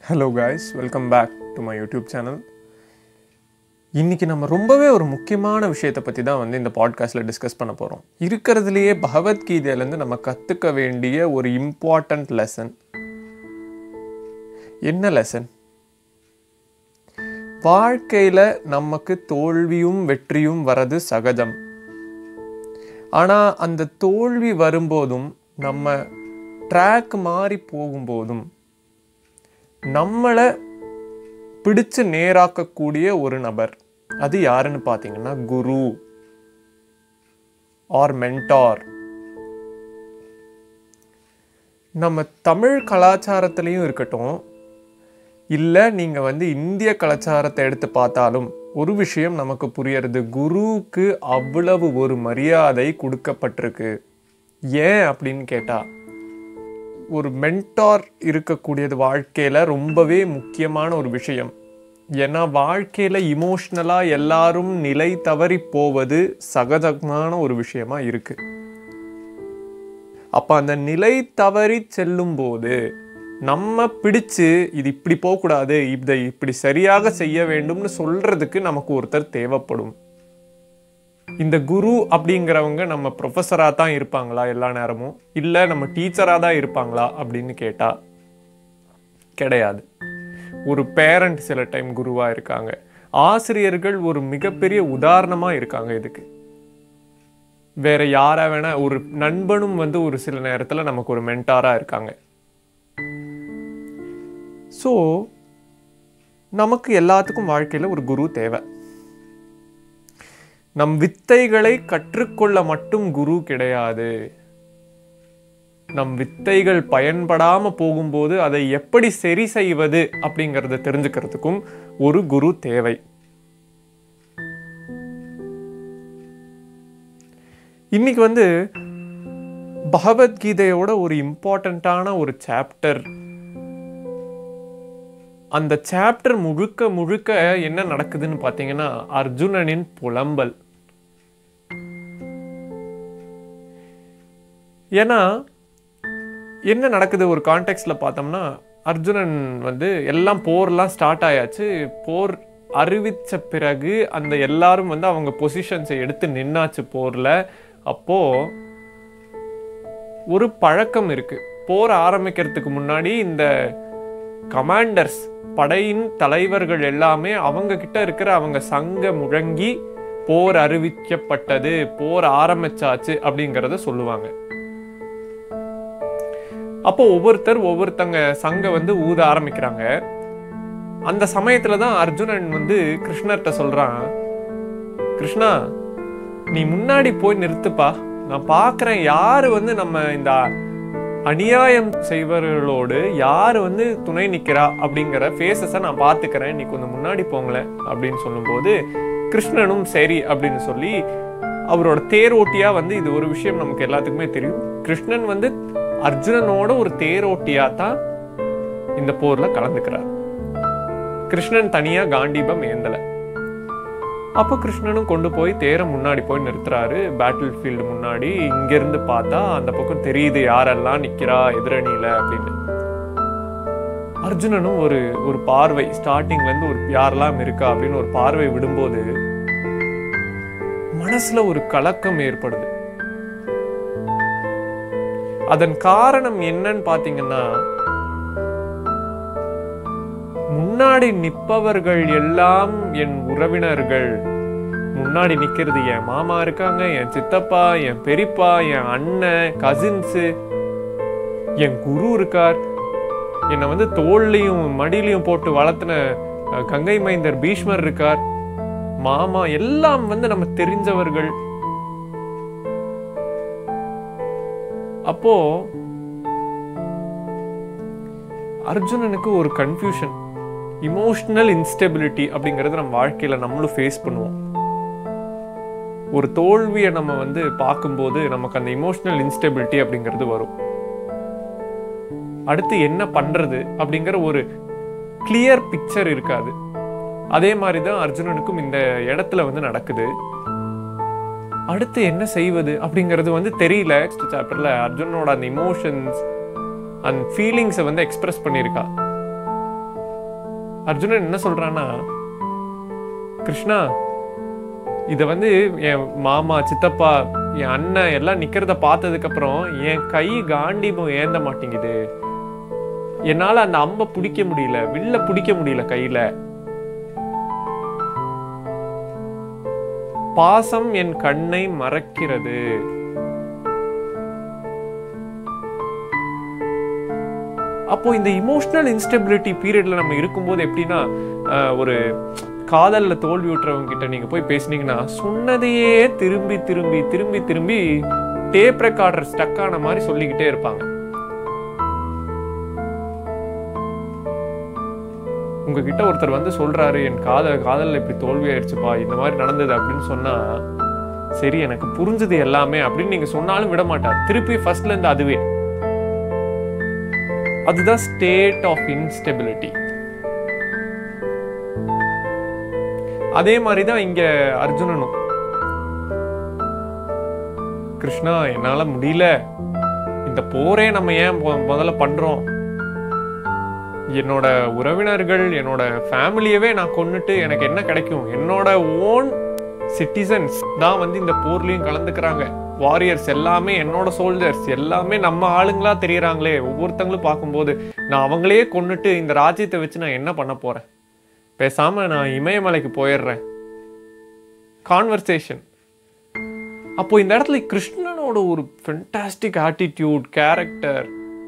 hello guys welcome back to my YouTube channel இன்னைக்கு நம்ம ரொம்பவே ஒரு முக்கியமான விஷயத்தை பற்றி தான் வந்து இந்த பாட்காஸ்ட்டில் டிஸ்கஸ் பண்ண போகிறோம் இருக்கிறதுலையே பகவத்கீதையிலேருந்து நம்ம கற்றுக்க வேண்டிய ஒரு இம்பார்ட்டண்ட் லெசன் என்ன லெசன் வாழ்க்கையில் நமக்கு தோல்வியும் வெற்றியும் வரது சகஜம் ஆனால் அந்த தோல்வி வரும்போதும் நம்ம ட்ராக் மாறி போகும்போதும் நம்மளை பிடிச்சு நேராக்கக்கூடிய ஒரு நபர் அது யாருன்னு பார்த்தீங்கன்னா குரு ஆர் மென்டார் நம்ம தமிழ் கலாச்சாரத்திலையும் இருக்கட்டும் இல்லை நீங்கள் வந்து இந்திய கலாச்சாரத்தை எடுத்து பார்த்தாலும் ஒரு விஷயம் நமக்கு புரியறது குருவுக்கு அவ்வளவு ஒரு மரியாதை கொடுக்கப்பட்டிருக்கு ஏன் அப்படின்னு கேட்டால் ஒரு மென்டார் இருக்கக்கூடியது வாழ்க்கையில் ரொம்பவே முக்கியமான ஒரு விஷயம் ஏன்னா வாழ்க்கையில் இமோஷ்னலாக எல்லாரும் நிலை தவறி போவது சகஜமான ஒரு விஷயமா இருக்கு அப்போ அந்த நிலை தவறி செல்லும் போது நம்ம பிடிச்சு இது இப்படி போகக்கூடாது இதை இப்படி சரியாக செய்ய வேண்டும்னு சொல்றதுக்கு நமக்கு ஒருத்தர் தேவைப்படும் இந்த குரு அப்படிங்கிறவங்க நம்ம ப்ரொஃபஸராக தான் இருப்பாங்களா எல்லா நேரமும் இல்லை நம்ம டீச்சராக தான் இருப்பாங்களா அப்படின்னு கேட்டால் கிடையாது ஒரு பேரண்ட் சில டைம் குருவாக இருக்காங்க ஆசிரியர்கள் ஒரு மிகப்பெரிய உதாரணமாக இருக்காங்க இதுக்கு வேற யாரா வேணா ஒரு நண்பனும் வந்து ஒரு சில நேரத்தில் நமக்கு ஒரு மென்டாராக இருக்காங்க ஸோ நமக்கு எல்லாத்துக்கும் வாழ்க்கையில் ஒரு குரு தேவை நம் வித்தைகளை கற்றுக்கொள்ள மட்டும் குரு கிடையாது நம் வித்தைகள் பயன்படாம போகும்போது அதை எப்படி சரி செய்வது அப்படிங்கறத தெரிஞ்சுக்கிறதுக்கும் ஒரு குரு தேவை இன்னைக்கு வந்து பகவத்கீதையோட ஒரு இம்பார்ட்டண்ட்டான ஒரு சாப்டர் அந்த சாப்டர் முழுக்க முழுக்க என்ன நடக்குதுன்னு பார்த்தீங்கன்னா அர்ஜுனனின் புலம்பல் ஏன்னா என்ன நடக்குது ஒரு கான்டெக்ட்ல பார்த்தோம்னா அர்ஜுனன் வந்து எல்லாம் போர்லாம் ஸ்டார்ட் ஆயாச்சு போர் அறிவிச்ச பிறகு அந்த எல்லாரும் வந்து அவங்க பொசிஷன்ஸை எடுத்து நின்னாச்சு போர்ல அப்போ ஒரு பழக்கம் இருக்கு போர் ஆரம்பிக்கிறதுக்கு முன்னாடி இந்த கமாண்டர்ஸ் படையின் தலைவர்கள் எல்லாமே அவங்க கிட்ட இருக்கிற அவங்க சங்க முழங்கி போர் அறிவிக்கப்பட்டது போர் ஆரம்பிச்சாச்சு அப்படிங்கிறத சொல்லுவாங்க அப்போ ஒவ்வொருத்தர் ஒவ்வொருத்தங்க சங்க வந்து ஊத ஆரம்பிக்கிறாங்க அந்த சமயத்துல தான் அர்ஜுனன் வந்து கிருஷ்ணர்கிட்ட சொல்றான் கிருஷ்ணா நீ முன்னாடி போய் நிறுத்துப்பா நான் பார்க்கறேன் யாரு வந்து நம்ம இந்த அநியாயம் செய்வர்களோடு யார் வந்து துணை நிற்கிறா அப்படிங்கிற ஃபேஸஸை நான் பார்த்துக்கிறேன் நீ கொஞ்சம் முன்னாடி போங்களேன் அப்படின்னு சொல்லும்போது கிருஷ்ணனும் சரி அப்படின்னு சொல்லி அவரோட தேரோட்டியா வந்து இது ஒரு விஷயம் நமக்கு எல்லாத்துக்குமே தெரியும் கிருஷ்ணன் வந்து அர்ஜுனனோட ஒரு தேரோட்டியா தான் இந்த போர்ல கலந்துக்கிறார் கிருஷ்ணன் தனியா காண்டீபம் ஏந்தல அப்போ கிருஷ்ணனும் கொண்டு போய் தேரை முன்னாடி போய் நிறுத்துறாரு பேட்டில் ஃபீல்டு முன்னாடி இங்கிருந்து பார்த்தா அந்த பக்கம் தெரியுது யாரெல்லாம் நிக்கிறா எதிரணியில அப்படின்னு அர்ஜுனனும் ஒரு ஒரு பார்வை ஸ்டார்டிங்ல இருந்து ஒரு யாரெல்லாம் இருக்கா அப்படின்னு ஒரு பார்வை விடும்போது மனசுல ஒரு கலக்கம் ஏற்படுது அதன் காரணம் என்னன்னு பாத்தீங்கன்னா முன்னாடி நிற்பவர்கள் எல்லாம் என் உறவினர்கள் முன்னாடி நிக்கிறது என் மாமா இருக்காங்க என் சித்தப்பா என் பெரியப்பா என் அண்ணன் கசின்ஸு என் குரு இருக்கார் என்னை வந்து தோல்லையும் மடியிலையும் போட்டு வளர்த்தின அஹ், கங்கை மைந்தர் பீஷ்மர் இருக்கார் மாமா எல்லாம் வந்து நம்ம தெரிஞ்சவர்கள் அப்போ அர்ஜுனனுக்கு ஒரு கன்ஃபியூஷன் இமோஷனல் இன்ஸ்டெபிலிட்டி அப்படிங்கறது நம்ம வாழ்க்கையில நம்மளும் ஃபேஸ் பண்ணுவோம் ஒரு தோல்வியை நம்ம வந்து பார்க்கும்போது நமக்கு அந்த இமோஷனல் இன்ஸ்டெபிலிட்டி அப்படிங்கிறது வரும் அடுத்து என்ன பண்றது அப்படிங்கிற ஒரு கிளியர் பிக்சர் இருக்காது அதே மாதிரி தான் அர்ஜுனனுக்கும் இந்த இடத்துல வந்து நடக்குது அடுத்து என்ன செய்வது அப்படிங்கிறது வந்து தெரியல சாப்டர்ல அர்ஜுனனோட அந்த இமோஷன்ஸ் அண்ட் ஃபீலிங்ஸை வந்து எக்ஸ்பிரஸ் பண்ணியிருக்கா அர்ஜுனன் என்ன சொல்றான்னா கிருஷ்ணா இத வந்து என் மாமா சித்தப்பா என் அண்ணன் எல்லாம் நிக்கிறத பார்த்ததுக்கு அப்புறம் என் கை காண்டிபம் ஏந்த மாட்டேங்குது என்னால அந்த அம்பை பிடிக்க முடியல வில்ல பிடிக்க முடியல கையில பாசம் என் கண்ணை மறக்கிறது அப்போ இந்த இமோஷனல் இன்ஸ்டெபிலிட்டி பீரியட்ல நம்ம இருக்கும்போது எப்படின்னா ஆஹ், ஒரு காதல்ல தோல்வி விட்டுறவங்க கிட்ட நீங்க போய் பேசுனீங்கன்னா சொன்னதையே திரும்பி திரும்பி திரும்பி திரும்பி டேப் ரெக்கார்டர் ஸ்டக் ஆன மாதிரி சொல்லிக்கிட்டே இருப்பாங்க உங்ககிட்ட ஒருத்தர் வந்து சொல்றாரு என் காதல் காதல்ல இப்படி தோல்வி ஆயிடுச்சுப்பா இந்த மாதிரி நடந்தது அப்படின்னு சொன்னா சரி எனக்கு புரிஞ்சது எல்லாமே அப்படின்னு நீங்க சொன்னாலும் விட மாட்டார் திருப்பி ஃபர்ஸ்ட்ல இருந்து அதுவே அதுதான் ஸ்டேட் ஆஃப் இன்ஸ்டெபிலிட்டி அதே மாதிரி தான் இங்க அர்ஜுனனும் கிருஷ்ணா என்னால முடியல இந்த போரே நம்ம ஏன் மொ- முதல்ல பண்றோம் என்னோட உறவினர்கள் என்னோட ஃபேமிலியவே நான் கொன்னுட்டு எனக்கு என்ன கிடைக்கும் என்னோட ஓன் சிட்டிசன்ஸ் தான் வந்து இந்த போர்லயும் கலந்துக்கிறாங்க வாரியர்ஸ் எல்லாமே என்னோட சோல்ஜர்ஸ் எல்லாமே நம்ம ஆளுங்களா தெரியறாங்களே ஒவ்வொருத்தங்களும் பார்க்கும்போது நான் அவங்களையே கொன்னுட்டு இந்த ராஜ்யத்தை வச்சு நான் என்ன பண்ண போறேன் பேசாம நான் இமயமலைக்கு போயிடுறேன் கான்வர்சேஷன் அப்போ இந்த இடத்துல கிருஷ்ணனோட ஒரு ஃபென்டாஸ்டிக் ஆட்டிடியூட் கேரக்டர்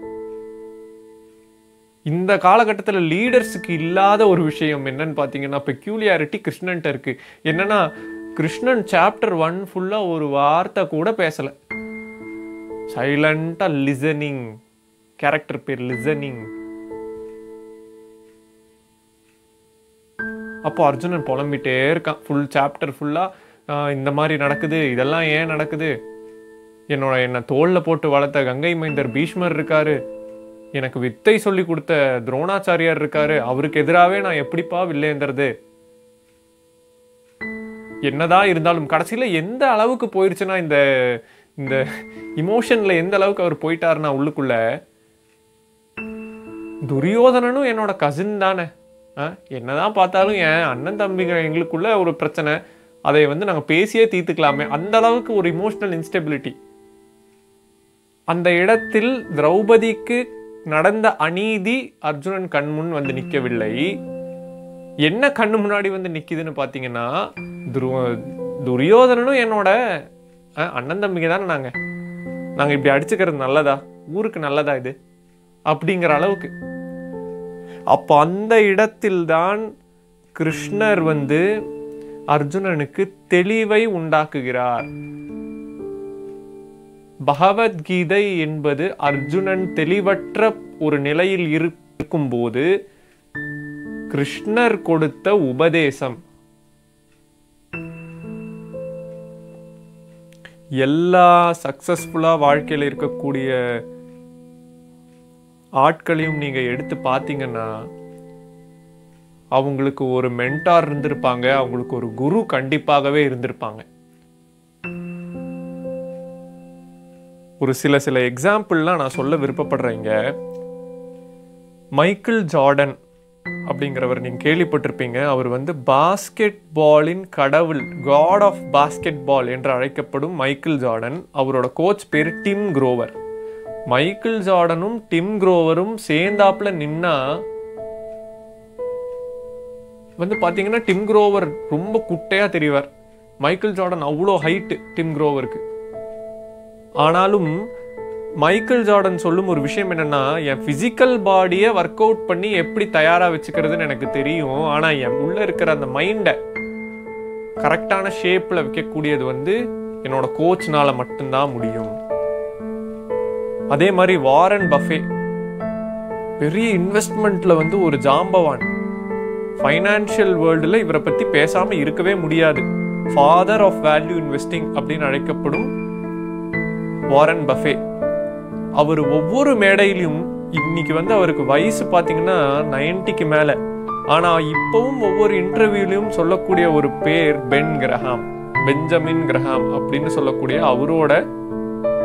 இந்த காலகட்டத்தில் லீடர்ஸுக்கு இல்லாத ஒரு விஷயம் என்னன்னு பார்த்தீங்கன்னா பெக்யூலியாரிட்டி கிருஷ்ணன்ட்ட இருக்கு என்னன்னா கிருஷ்ணன் சாப்டர் ஒன் ஃபுல்லாக ஒரு வார்த்தை கூட பேசல சைலண்டா லிசனிங் கேரக்டர் பேர் லிசனிங் அப்போ அர்ஜுனன் புலம்பிட்டே இருக்கான் ஃபுல் சாப்டர் ஃபுல்லாக இந்த மாதிரி நடக்குது இதெல்லாம் ஏன் நடக்குது என்னோட என்னை தோல்ல போட்டு வளர்த்த கங்கை மைந்தர் பீஷ்மர் இருக்காரு எனக்கு வித்தை சொல்லி கொடுத்த துரோணாச்சாரியார் இருக்காரு அவருக்கு எதிராகவே நான் எப்படிப்பா வில்லேந்துறது என்னதான் இருந்தாலும் கடைசியில எந்த அளவுக்கு போயிருச்சுன்னா இந்த இந்த இமோஷன்ல எந்த அளவுக்கு அவர் போயிட்டாருன்னா உள்ளுக்குள்ள துரியோதனனும் என்னோட கசின் தானே ஆ, என்னதான் பார்த்தாலும் என் அண்ணன் தம்பிங்க எங்களுக்குள்ள ஒரு பிரச்சனை அதை வந்து நாங்க பேசியே தீர்த்துக்கலாமே அந்த அளவுக்கு ஒரு இமோஷனல் இன்ஸ்டெபிலிட்டி அந்த இடத்தில் திரௌபதிக்கு நடந்த அநீதி அர்ஜுனன் கண்முன் வந்து நிற்கவில்லை என்ன கண்ணு முன்னாடி வந்து நிக்குதுன்னு பாத்தீங்கன்னா துரு- துரியோதனனும் என்னோட அஹ், அண்ணன் தம்பிங்க தானே நாங்க நாங்க இப்படி அடிச்சுக்கிறது நல்லதா ஊருக்கு நல்லதா இது அப்படிங்கிற அளவுக்கு அப்ப அந்த இடத்தில்தான் கிருஷ்ணர் வந்து அர்ஜுனனுக்கு தெளிவை உண்டாக்குகிறார் பகவத்கீதை என்பது அர்ஜுனன் தெளிவற்ற ஒரு நிலையில் இருக்கும்போது கிருஷ்ணர் கொடுத்த உபதேசம் எல்லா சக்சஸ்ஃபுல்லா வாழ்க்கையில இருக்கக்கூடிய ஆட்களையும் நீங்க எடுத்து பார்த்தீங்கன்னா அவங்களுக்கு ஒரு மென்டார் இருந்திருப்பாங்க அவங்களுக்கு ஒரு குரு கண்டிப்பாகவே இருந்திருப்பாங்க ஒரு சில சில எக்ஸாம்பிள்லாம் நான் சொல்ல விருப்பப்படுறேங்க மைக்கேல் ஜார்டன் அப்படிங்கிறவர் நீங்க கேள்விப்பட்டிருப்பீங்க அவர் வந்து பாஸ்கெட் பாலின் கடவுள் காட் ஆஃப் பாஸ்கெட் பால் என்று அழைக்கப்படும் மைக்கேல் ஜார்டன் அவரோட கோச் பேர் டிம் குரோவர் மைக்கேல் ஜார்டனும் டிம் குரோவரும் சேர்ந்தாப்புல நின்னா வந்து பாத்தீங்கன்னா டிம் குரோவர் ரொம்ப குட்டையா தெரிவார் மைக்கேல் ஜார்டன் அவ்வளோ ஹைட்டு டிம் குரோவருக்கு ஆனாலும் மைக்கேல் ஜார்டன் சொல்லும் ஒரு விஷயம் என்னன்னா என் பிசிக்கல் பாடியை ஒர்க் அவுட் பண்ணி எப்படி தயாரா வச்சுக்கிறதுன்னு எனக்கு தெரியும் ஆனா என் உள்ள இருக்கிற அந்த மைண்டை கரெக்டான ஷேப்ல வைக்கக்கூடியது வந்து என்னோட கோச்னால மட்டும்தான் முடியும் அதே மாதிரி வாரன் பஃபே பெரிய இன்வெஸ்ட்மெண்ட்ல வந்து ஒரு ஜாம்பவான் ஃபைனான்சியல் வேர்ல்டுல இவரை பத்தி பேசாம இருக்கவே முடியாது ஃபாதர் ஆஃப் வேல்யூ இன்வெஸ்டிங் அப்படின்னு அழைக்கப்படும் வாரன் பஃபே அவர் ஒவ்வொரு மேடையிலும் இன்னைக்கு வந்து அவருக்கு வயசு பார்த்தீங்கன்னா நைன்டிக்கு மேல ஆனா இப்பவும் ஒவ்வொரு இன்டர்வியூலையும் சொல்லக்கூடிய ஒரு பேர் பென் கிரஹாம் பெஞ்சமின் கிரஹாம் அப்படின்னு சொல்லக்கூடிய அவரோட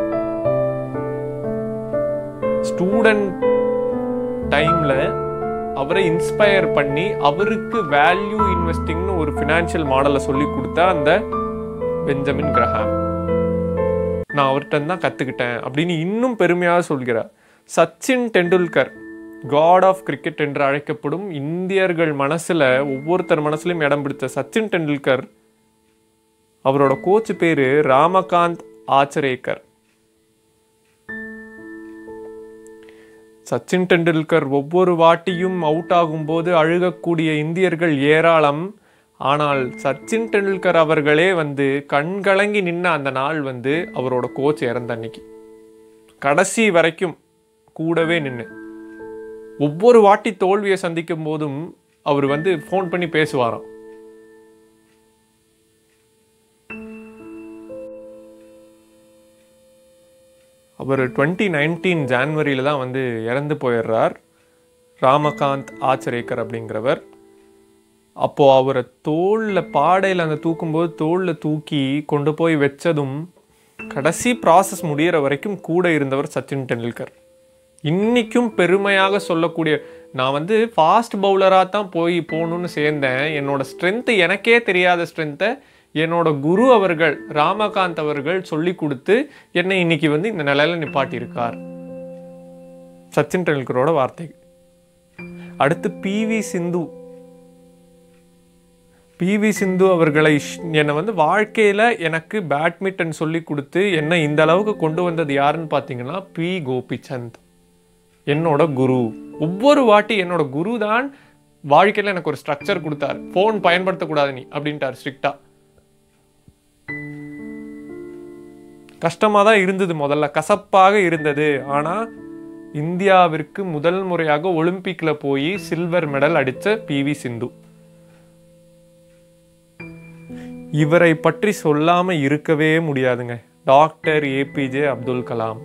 ஸ்டூடெண்ட் டைம்ல அவரை இன்ஸ்பயர் பண்ணி அவருக்கு வேல்யூ இன்வெஸ்டிங்னு ஒரு ஃபினான்ஷியல் மாடலை சொல்லி கொடுத்த அந்த பெஞ்சமின் கிரஹாம் நான் அவர்கிட்ட தான் கற்றுக்கிட்டேன் அப்படின்னு இன்னும் பெருமையாக சொல்கிறார் Sachin Tendulkar god of cricket என்று அழைக்கப்படும் இந்தியர்கள் மனசில் ஒவ்வொருத்தர் மனசுலையும் இடம் பிடித்த சச்சின் டெண்டுல்கர் அவரோட கோச் பேரு ராமகாந்த் ஆச்சரேக்கர் சச்சின் டெண்டுல்கர் ஒவ்வொரு வாட்டியும் அவுட் ஆகும்போது அழுகக்கூடிய இந்தியர்கள் ஏராளம் ஆனால் சச்சின் டெண்டுல்கர் அவர்களே வந்து கண்கலங்கி நின்ன அந்த நாள் வந்து அவரோட கோச் இறந்த அன்னைக்கு கடைசி வரைக்கும் கூடவே நின்று ஒவ்வொரு வாட்டி தோல்வியை சந்திக்கும் போதும் அவர் வந்து ஃபோன் பண்ணி பேசுவாராம் அவர் டுவெண்ட்டி நைன்டீன் ஜான்வரியில் தான் வந்து இறந்து போயிடுறார் ராமகாந்த் ஆச்சரேக்கர் அப்படிங்கிறவர் அப்போது அவரை தோளில் பாடையில் அந்த தூக்கும்போது தோளில் தூக்கி கொண்டு போய் வச்சதும் கடைசி ப்ராசஸ் முடியிற வரைக்கும் கூட இருந்தவர் சச்சின் டெண்டுல்கர் இன்னைக்கும் பெருமையாக சொல்லக்கூடிய நான் வந்து ஃபாஸ்ட் பவுலராக தான் போய் போகணும்னு சேர்ந்தேன் என்னோட ஸ்ட்ரென்த்து எனக்கே தெரியாத ஸ்ட்ரென்த்தை என்னோட குரு அவர்கள் ராமகாந்த் அவர்கள் சொல்லி கொடுத்து என்னை இன்னைக்கு வந்து இந்த நிலையில நிப்பாட்டியிருக்கார் சச்சின் டெண்டுல்கரோட வார்த்தை அடுத்து பிவி சிந்து பிவி சிந்து அவர்களை ஷ்- என்னை வந்து வாழ்க்கையில் எனக்கு பேட்மிண்டன் சொல்லி கொடுத்து என்னை இந்த அளவுக்கு கொண்டு வந்தது யாருன்னு பார்த்தீங்கன்னா பி கோபிச்சந்த் என்னோட குரு ஒவ்வொரு வாட்டி என்னோட குரு தான் வாழ்க்கையில் எனக்கு ஒரு ஸ்ட்ரக்சர் கொடுத்தார் ஃபோன் பயன்படுத்தக்கூடாது நீ அப்படின்ட்டார் ஸ்ட்ரிக்டா கஷ்டமாக தான் இருந்தது முதல்ல கசப்பாக இருந்தது ஆனால் இந்தியாவிற்கு முதல் முறையாக ஒலிம்பிக்கில் போய் சில்வர் மெடல் அடித்த பிவி சிந்து இவரை பற்றி சொல்லாம இருக்கவே முடியாதுங்க டாக்டர் ஏபிஜே அப்துல் கலாம்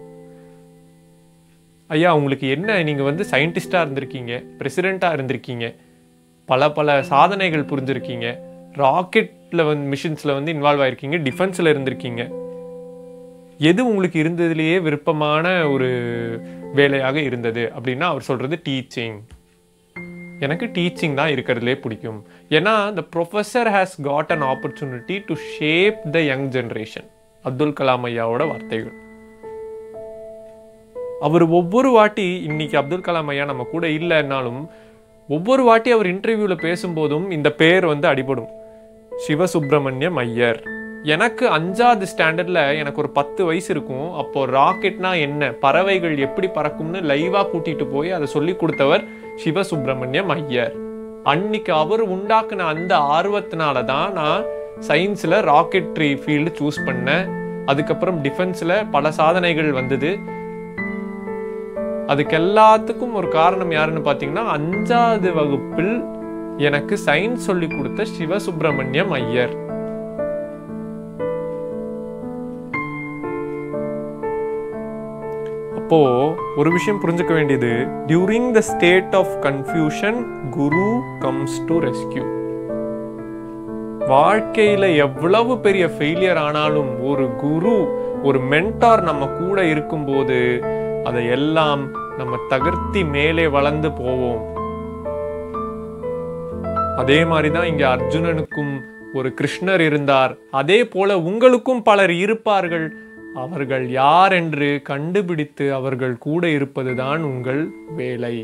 ஐயா உங்களுக்கு என்ன நீங்க வந்து சயின்டிஸ்டா இருந்திருக்கீங்க பிரசிடெண்டா இருந்திருக்கீங்க பல பல சாதனைகள் புரிஞ்சிருக்கீங்க ராக்கெட்ல வந்து மிஷின்ஸ்ல வந்து இன்வால்வ் ஆயிருக்கீங்க டிஃபென்ஸ்ல இருந்திருக்கீங்க எது உங்களுக்கு இருந்ததுலேயே விருப்பமான ஒரு வேலையாக இருந்தது அப்படின்னா அவர் சொல்றது டீச்சிங் எனக்கு டீச்சிங் தான் இருக்கிறதுலே பிடிக்கும் ஏன்னா the professor has got an opportunity to shape the young generation Abdul Kalam ஐயாவோட வார்த்தைகள் அவர் ஒவ்வொரு வாட்டி இன்னைக்கு அப்துல் கலாம் ஐயா நம்ம கூட இல்லைன்னாலும் ஒவ்வொரு வாட்டி அவர் இன்டர்வியூவில் பேசும்போதும் இந்த பேர் வந்து அடிபடும் சிவசுப்பிரமணியம் ஐயர் எனக்கு அஞ்சாவது ஸ்டாண்டர்ட்ல எனக்கு ஒரு பத்து வயசு இருக்கும் அப்போ ராக்கெட்னா என்ன பறவைகள் எப்படி பறக்கும்னு லைவா கூட்டிட்டு போய் அதை சொல்லி கொடுத்தவர் சிவசுப்பிரமணியம் ஐயர் அன்னைக்கு அவர் உண்டாக்குன அந்த ஆர்வத்தினால தான் நான் சயின்ஸ்ல ராக்கெட்ரி ஃபீல்டு சூஸ் பண்ணேன் அதுக்கப்புறம் டிஃபென்ஸ்ல பல சாதனைகள் வந்தது அதுக்கு எல்லாத்துக்கும் ஒரு காரணம் யாருன்னு பார்த்தீங்கன்னா அஞ்சாவது வகுப்பில் எனக்கு சயின்ஸ் சொல்லி கொடுத்த சிவசுப்பிரமணியம் ஐயர் அப்போ ஒரு விஷயம் புரிஞ்சுக்க வேண்டியது during the state of confusion guru comes to rescue வாழ்க்கையில எவ்வளவு பெரிய ஃபெயிலியர் ஆனாலும் ஒரு குரு ஒரு மென்டார் நம்ம கூட இருக்கும்போது அதை எல்லாம் நம்ம தகர்த்தி மேலே வளர்ந்து போவோம் அதே மாதிரி தான் இங்க அர்ஜுனனுக்கும் ஒரு கிருஷ்ணர் இருந்தார் அதே போல உங்களுக்கும் பலர் இருப்பார்கள் அவர்கள் யார் என்று கண்டுபிடித்து அவர்கள் கூட இருப்பதுதான் உங்கள் வேலை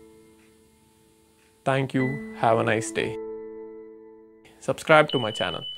thank you have a nice day subscribe to my channel